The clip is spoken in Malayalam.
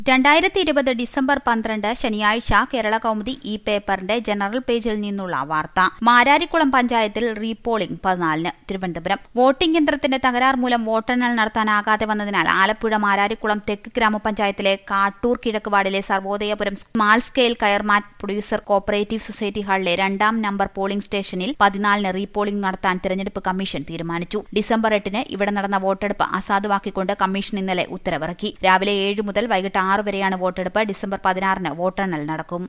രണ്ടായിരത്തി ഇരുപത് ഡിസംബർ പന്ത്രണ്ട് ശനിയാഴ്ച കേരള കൗമുദി ഈ പേപ്പറിന്റെ ജനറൽ പേജിൽ നിന്നുള്ള വാർത്ത മാരാരിക്കുളം പഞ്ചായത്തിൽ റീപോളിംഗ് പതിനാലിന് തിരുവനന്തപുരം വോട്ടിംഗ് യന്ത്രത്തിന്റെ തകരാർ മൂലം വോട്ടെണ്ണൽ നടത്താനാകാതെ വന്നതിനാൽ ആലപ്പുഴ മാരാരിക്കുളം തെക്ക് ഗ്രാമപഞ്ചായത്തിലെ കാട്ടൂർ കിഴക്ക് വാർഡിലെ Sarvodayapuram small scale coir mat producer cooperative society ഹാളിലെ രണ്ടാം നമ്പർ പോളിംഗ് സ്റ്റേഷനിൽ പതിനാലിന് റീപോളിംഗ് നടത്താൻ തെരഞ്ഞെടുപ്പ് കമ്മീഷൻ തീരുമാനിച്ചു ഡിസംബർ എട്ടിന് ഇവിടെ നടന്ന വോട്ടെടുപ്പ് അസാധുവാക്കിക്കൊണ്ട് കമ്മീഷൻ ഇന്നലെ ഉത്തരവിറക്കി രാവിലെ ഏഴ് മുതൽ വൈകിട്ട് ആറ് വരെയാണ് വോട്ടെടുപ്പ് ഡിസംബർ പതിനാറിന് വോട്ടെണ്ണൽ നടക്കും